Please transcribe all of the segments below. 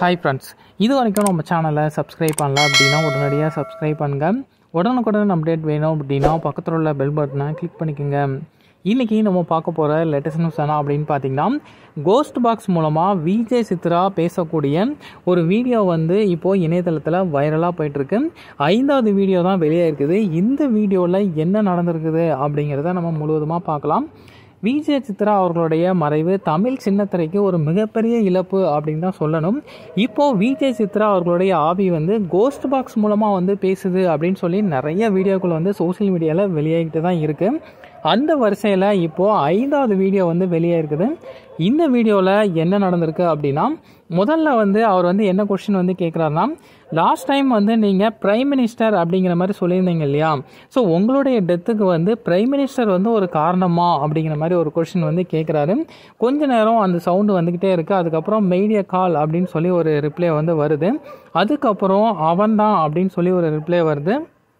hi friends இது வரைக்கும் நம்ம சேனலை சப்ஸ்கிரைப் பண்ணல அப்படின்னா உடனடியாக சப்ஸ்கிரைப் பண்ணுங்க உடனுக்குடன் அப்டேட் வேணும் அப்படின்னா பக்கத்தில் உள்ள பெல் பட்டனை கிளிக் பண்ணிக்கோங்க இன்றைக்கி நம்ம பார்க்க போகிற லேட்டஸ்ட் நியூஸ் என்ன அப்படின்னு பார்த்தீங்கன்னா கோஸ்ட் பாக்ஸ் மூலமாக விஜய் சித்ரா பேசக்கூடிய ஒரு வீடியோ வந்து இப்போது இணையதளத்தில் வைரலாக போயிட்டுருக்கு ஐந்தாவது வீடியோ தான் வெளியே இருக்குது இந்த வீடியோவில் என்ன நடந்திருக்குது அப்படிங்கிறத நம்ம முழுவதுமாக பார்க்கலாம் விஜய் சித்ரா அவர்களுடைய மறைவு தமிழ் சின்னத்திரைக்கு ஒரு மிகப்பெரிய இழப்பு அப்படின்னு தான் சொல்லணும் இப்போது விஜய் சித்ரா அவர்களுடைய ஆவி வந்து கோஸ்ட் பாக்ஸ் மூலமாக வந்து பேசுது அப்படின்னு சொல்லி நிறைய வீடியோக்கள் வந்து சோஷியல் மீடியாவில் வெளியாகிட்டு தான் இருக்குது அந்த வரிசையில் இப்போது ஐந்தாவது வீடியோ வந்து வெளியே இருக்குது இந்த வீடியோவில் என்ன நடந்திருக்கு அப்படின்னா முதல்ல வந்து அவர் வந்து என்ன கொஸ்டின் வந்து கேட்குறாருன்னா லாஸ்ட் டைம் வந்து நீங்கள் பிரைம் மினிஸ்டர் அப்படிங்கிற மாதிரி சொல்லியிருந்தீங்க இல்லையா ஸோ உங்களுடைய டெத்துக்கு வந்து பிரைம் மினிஸ்டர் வந்து ஒரு காரணமா அப்படிங்கிற மாதிரி ஒரு கொஸ்டின் வந்து கேட்குறாரு கொஞ்ச நேரம் அந்த சவுண்டு வந்துக்கிட்டே இருக்குது அதுக்கப்புறம் மெய்டியா கால் அப்படின்னு சொல்லி ஒரு ரிப்ளை வந்து வருது அதுக்கப்புறம் அவன் தான் அப்படின்னு சொல்லி ஒரு ரிப்ளை வருது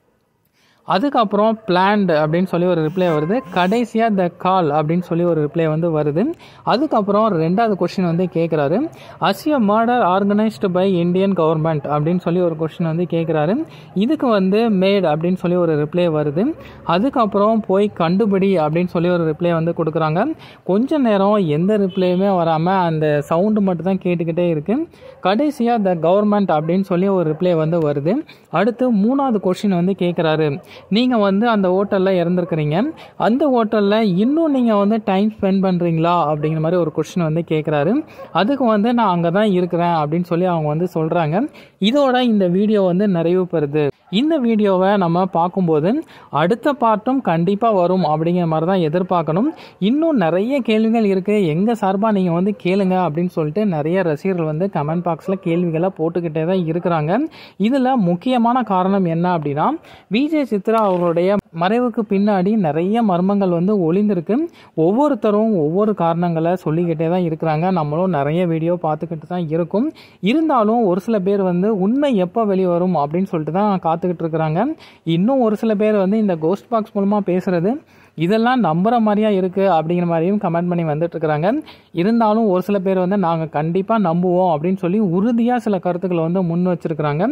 அதுக்கப்புறம் பிளான்டு அப்படின்னு சொல்லி ஒரு ரிப்ளை வருது கடைசியாக த கால் அப்படின்னு சொல்லி ஒரு ரிப்ளை வந்து வருது அதுக்கப்புறம் ரெண்டாவது கொஸ்டின் வந்து கேட்குறாரு அசிய murder organised by Indian government அப்படின்னு சொல்லி ஒரு கொஸ்டின் வந்து கேட்குறாரு இதுக்கு வந்து மேட் அப்படின்னு சொல்லி ஒரு ரிப்ளை வருது அதுக்கப்புறம் போய் கண்டுபிடி அப்படின்னு சொல்லி ஒரு ரிப்ளை வந்து கொடுக்குறாங்க கொஞ்ச நேரம் எந்த ரிப்ளையுமே வராமல் அந்த சவுண்டு மட்டும் தான் கேட்டுக்கிட்டே இருக்குது கடைசியாக த கவர்மெண்ட் அப்படின்னு சொல்லி ஒரு ரிப்ளை வந்து வருது அடுத்து மூணாவது கொஸ்டின் வந்து கேட்குறாரு நீங்கள் வந்து அந்த ஹோட்டலில் இறந்துருக்கிறீங்க அந்த ஹோட்டலில் இன்னும் நீங்கள் வந்து டைம் ஸ்பெண்ட் பண்ணுறீங்களா அப்படிங்கிற மாதிரி ஒரு கொஸ்டின் வந்து கேட்குறாரு அதுக்கு வந்து நான் அங்கே தான் இருக்கிறேன் அப்படின்னு சொல்லி அவங்க வந்து சொல்கிறாங்க இதோட இந்த வீடியோ வந்து நிறைவு பெறுது இந்த வீடியோவை நம்ம பார்க்கும்போது அடுத்த பார்ட்டும் கண்டிப்பாக வரும் அப்படிங்கிற மாதிரி தான் எதிர்பார்க்கணும் இன்னும் நிறைய கேள்விகள் இருக்குது எங்கள் சார்பாக நீங்கள் வந்து கேளுங்க அப்படின்னு சொல்லிட்டு நிறைய ரசிகர்கள் வந்து கமெண்ட் பாக்ஸில் கேள்விகளை போட்டுக்கிட்டே தான் இருக்கிறாங்க இதில் முக்கியமான காரணம் என்ன அப்படின்னா விஜய் சித்ரா அவர்களுடைய மறைவுக்கு பின்னாடி நிறைய மர்மங்கள் வந்து ஒளிந்திருக்கு ஒவ்வொருத்தரும் ஒவ்வொரு காரணங்களை சொல்லிக்கிட்டே தான் இருக்கிறாங்க நம்மளும் நிறைய வீடியோ பார்த்துக்கிட்டு தான் இருக்கும் இருந்தாலும் ஒரு சில பேர் வந்து உண்மை எப்போ வெளிவரும் அப்படின்னு சொல்லிட்டு தான் காத்துக்கிட்டு இருக்கிறாங்க இன்னும் ஒரு சில பேர் வந்து இந்த கோஸ்ட் பாக்ஸ் மூலமாக பேசுகிறது இதெல்லாம் நம்புகிற மாதிரியா இருக்குது அப்படிங்கிற மாதிரியும் கமெண்ட் பண்ணி வந்துட்டு இருக்கிறாங்க இருந்தாலும் ஒரு சில பேர் வந்து நாங்கள் கண்டிப்பாக நம்புவோம் அப்படின்னு சொல்லி உறுதியாக சில கருத்துக்களை வந்து முன் வச்சிருக்கிறாங்க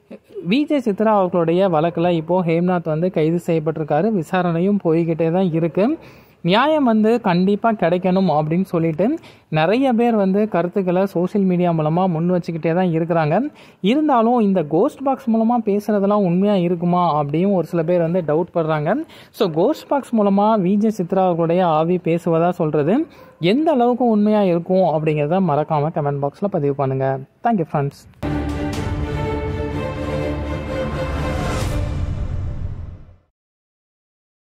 விஜய் சித்ரா அவர்களுடைய வழக்கில் இப்போது ஹேம்நாத் வந்து கைது செய்யப்பட்டிருக்காரு விசாரணையும் போய்கிட்டே தான் இருக்குது நியாயம் வந்து கண்டிப்பாக கிடைக்கணும் அப்படின்னு சொல்லிட்டு நிறைய பேர் வந்து கருத்துக்களை சோஷியல் மீடியா மூலமாக முன் வச்சுக்கிட்டே தான் இருக்கிறாங்க இருந்தாலும் இந்த கோஸ்ட் பாக்ஸ் மூலமாக பேசுகிறதெல்லாம் உண்மையாக இருக்குமா அப்படியும் ஒரு சில பேர் வந்து டவுட் படுறாங்க ஸோ கோஸ்ட் பாக்ஸ் மூலமாக விஜய் சித்ரா அவர்களுடைய ஆவி பேசுவதா சொல்கிறது எந்த அளவுக்கு உண்மையாக இருக்கும் அப்படிங்கிறத மறக்காமல் கமெண்ட் பாக்ஸில் பதிவு பண்ணுங்கள் தேங்க்யூ ஃப்ரெண்ட்ஸ்